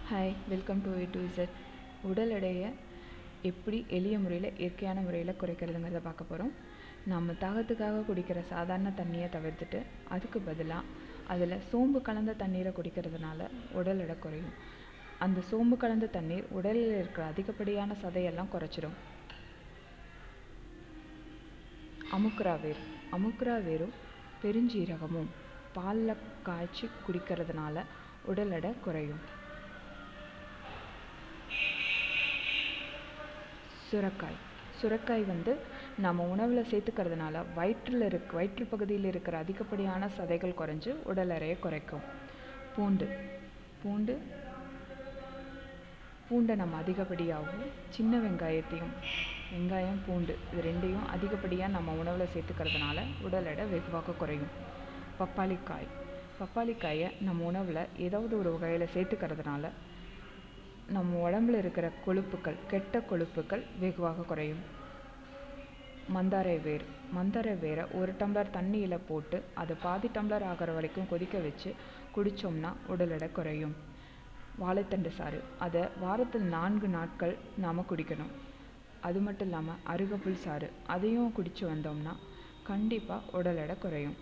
hi welcome to A to Z உடல் எடையை எப்படி எளிய முறையில் இயற்கையான முறையில் குறைக்கிறதுங்கிறத பார்க்க போகிறோம் நம்ம தாகத்துக்காக குடிக்கிற சாதாரண தண்ணியை தவிர்த்துட்டு அதுக்கு பதிலாக அதில் சோம்பு கலந்த தண்ணீரை குடிக்கிறதுனால உடல் எடை குறையும் அந்த சோம்பு கலந்த தண்ணீர் உடலில் இருக்கிற அதிகப்படியான சதையெல்லாம் குறைச்சிடும் அமுக்குரா வேர் அமுக்குரா வேரும் பெருஞ்சீரகமும் பாலில் காய்ச்சி குடிக்கிறதுனால உடல் எடை குறையும் சுரக்காய் சுரக்காய் வந்து நம்ம உணவில் சேர்த்துக்கிறதுனால வயிற்றில் இருக்க வயிற்று பகுதியில் இருக்கிற அதிகப்படியான சதைகள் குறைஞ்சு உடல் எடையை குறைக்கும் பூண்டு பூண்டு பூண்டை நம்ம அதிகப்படியாகவும் சின்ன வெங்காயத்தையும் வெங்காயம் பூண்டு இது ரெண்டையும் அதிகப்படியாக நம்ம உணவில் சேர்த்துக்கிறதுனால உடல் எடை வெகுவாக குறையும் பப்பாளிக்காய் பப்பாளிக்காயை நம்ம உணவில் ஏதாவது ஒரு வகையில் சேர்த்துக்கிறதுனால நம்ம உடம்புல இருக்கிற கொழுப்புக்கள் கெட்ட கொழுப்புக்கள் வெகுவாக குறையும் மந்தாரை வேர் மந்தாரை வேரை ஒரு டம்ளர் தண்ணியில் போட்டு அது பாதி டம்ளர் ஆகிற வரைக்கும் கொதிக்க வச்சு குடித்தோம்னா உடல் எடை குறையும் வாழைத்தண்டு சாறு அதை வாரத்தில் நான்கு நாட்கள் நாம் குடிக்கணும் அது மட்டும் இல்லாமல் அருகப்புல் சாறு அதையும் குடித்து வந்தோம்னா கண்டிப்பாக உடல் எடை குறையும்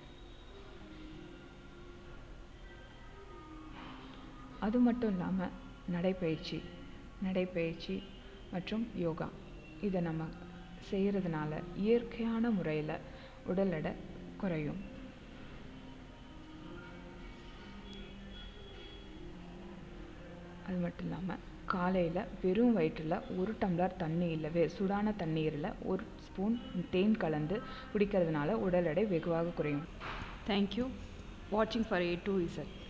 அது மட்டும் இல்லாமல் நடைப்பயிற்சி நடைப்பயிற்சி மற்றும் யோகா இதை நம்ம செய்கிறதுனால இயற்கையான முறையில் உடல் எடை குறையும் அது மட்டும் இல்லாமல் காலையில் வெறும் வயிற்றில் ஒரு டம்ளர் தண்ணியில் வே சுடான தண்ணீரில் ஒரு ஸ்பூன் தேன் கலந்து குடிக்கிறதுனால உடல் எடை வெகுவாக குறையும் தேங்க்யூ வாட்சிங் ஃபார் ஏ டூ இசட்